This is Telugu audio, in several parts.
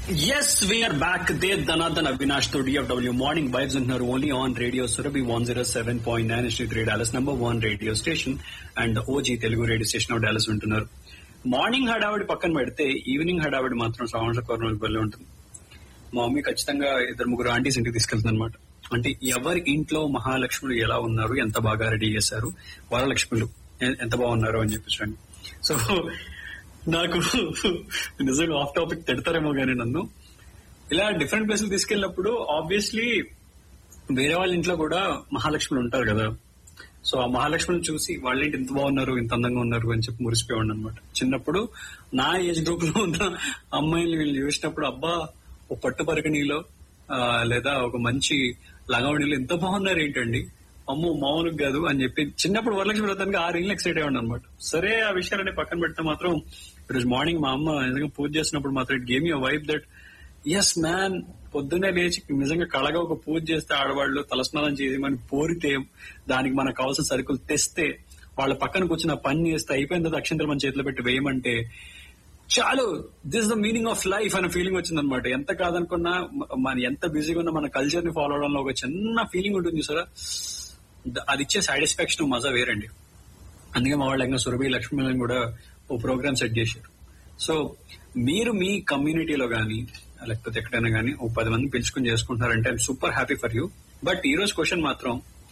Yes, we are back. Dev Dhanadhan Avinash to DFW Morning Vibes in her only on Radio Surabhi 107.9 Street Red Dallas number one radio station and the OG Telugu radio station of Dallas వింటున్నారు మార్నింగ్ హడావిడి పక్కన పెడితే ఈవినింగ్ హడావిడి మాత్రం శ్రావణ శుక్రవారం వెళ్ళి ఉంటుంది మా మమ్మీ ఖచ్చితంగా ఇద్దరు ముగ్గురు ఆంటీస్ ఇంటికి తీసుకెళ్తుంది అనమాట అంటే ఎవరి ఇంట్లో మహాలక్ష్ములు ఎలా ఉన్నారు ఎంత బాగా రెడీ చేశారు వరలక్ష్ములు ఎ- ఎంత బాగున్నారు అని చెప్పేసి సో నాకు నిజంగా ఆఫ్ టాపిక్ తిడతారేమో కానీ నన్ను ఇలా డిఫరెంట్ ప్లేసులు తీసుకెళ్ళినప్పుడు ఆబ్వియస్లీ వేరే వాళ్ళ ఇంట్లో కూడా మహాలక్ష్ములు ఉంటారు కదా సో ఆ మహాలక్ష్మిని చూసి వాళ్ళేంటి ఇంత బాగున్నారు ఇంత అందంగా ఉన్నారు అని చెప్పి మురిసిపోయాడు అనమాట చిన్నప్పుడు నా ఏజ్ గ్రూప్ లో ఉన్న అమ్మాయిలు వీళ్ళు చూసినప్పుడు అబ్బా ఒక పట్టు పరికణిలో ఆ, లేదా ఒక మంచి లంగవణిలో ఎంత బాగున్నారు ఏంటండి అమ్మో మామూలుగా కాదు అని చెప్పి చిన్నప్పుడు వరలక్ష్మి వ్రతానికి ఆరు ఇళ్ళు ఎక్సైట్ అయ్యాడు అనమాట సరే ఆ విషయాలన్నీ పక్కన పెడితే మాత్రం ఈరోజు మార్నింగ్ మా అమ్మ నిజంగా పూజ చేసినప్పుడు మాత్రం it gave you vibe that's man మ్యాన్ పొద్దున్నే లేచి నిజంగా కళగా ఒక పూజ చేస్తే ఆడవాళ్ళు తలస్నానం చేసి మనకి పోరితే దానికి మనకు కావాల్సిన సరుకులు తెస్తే వాళ్ళ పక్కన కూర్చున్న పని చేస్తే అయిపోయిన తర్వాత అక్షంతలు మన చేతిలో పెట్టి వేయమంటే చాలు this the meaning of life అనే ఫీలింగ్ వచ్చింది అనమాట ఎంత కాదనుకున్నా మ- మన ఎంత బిజీగా ఉన్నా మన కల్చర్ ని ఫాలో అవడంలో ఒక చిన్న ఫీలింగ్ ఉంటుంది సార్ అది ఇచ్చే సాటిస్ఫాక్షన్ మజా వేరండి అందుకే మా వాళ్ళు ఇంకా సురభి లక్ష్మీలను కూడా ఓ ప్రోగ్రామ్ సెట్ చేశారు సో మీరు మీ కమ్యూనిటీలో కానీ లేకపోతే ఎక్కడైనా కానీ ఓ పది మంది పిలుచుకుని చేసుకుంటున్నారంటే I'm super happy for you but ఈ రోజు క్వశ్చన్ మాత్రం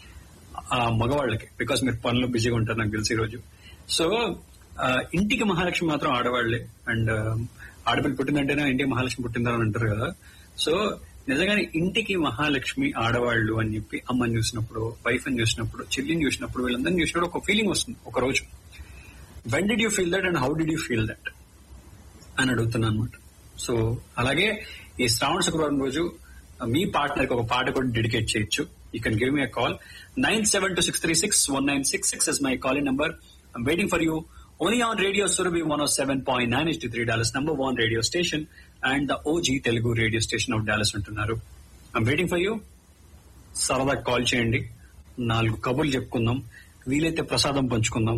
ఆ మగవాళ్ళకి బికాస్ మీరు పనులు బిజీగా ఉంటారు నాకు తెలిసి ఈ రోజు సో ఆ, ఇంటికి మహాలక్ష్మి మాత్రం ఆడవాళ్లే అండ్ ఆడపిల్ల పుట్టిందంటేనే ఇంటికి మహాలక్ష్మి పుట్టిందని అంటారు కదా సో నిజంగానే ఇంటికి మహాలక్ష్మి ఆడవాళ్ళు అని చెప్పి అమ్మని చూసినప్పుడు వైఫ్ అని చూసినప్పుడు చెల్లిని చూసినప్పుడు వీళ్ళందరినీ చూసినప్పుడు ఒక ఫీలింగ్ వస్తుంది ఒక రోజు when did you feel that and how did you feel that అని అడుగుతున్నాను అనమాట సో అలాగే ఈ శ్రావణ శుక్రవారం రోజు మీ పార్ట్నర్ కి ఒక పాట కూడా డెడికేట్ చేయొచ్చు you can give me a call nine seven two six three six one nine six six is my calling number I'm waiting for you only on radio Surabhi one of seven point nine is three Dallas number one radio station and the OG Telugu radio station of Dallas ఉంటున్నారు ఐమ్ వెయిటింగ్ ఫర్ యూ సరదా కాల్ చేయండి నాలుగు కబుర్లు చెప్పుకుందాం వీలైతే ప్రసాదం పంచుకుందాం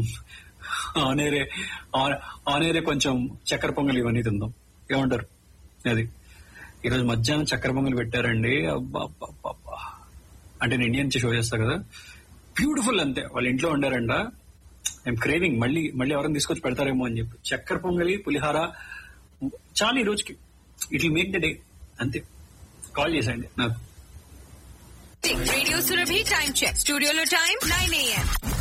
ఆనేరే ఆ- ఆనేరే కొంచెం చక్కెర పొంగల్ ఇవన్నీ తిందాం ఏమంటారు అది ఈరోజు మధ్యాహ్నం చక్కెర పొంగల్ పెట్టారండి అబ్బా అబ్బా, అబ్బా, అబ్బా. అంటే నేను ఇండియన్ నుంచి షో చేస్తా కదా బ్యూటిఫుల్ అంతే వాళ్ళ ఇంట్లో ఉండారంట ఐమ్ క్రేవింగ్ మళ్ళీ మళ్ళీ ఎవరైనా తీసుకొచ్చి పెడతారేమో అని చెప్పి చక్కెర పొంగలి పులిహార చాలా ఈ రోజుకి it will make the day అంతే కాల్ చేసేయండి నాకు Radio Surabhi time check. Studio lo time 9 a.m.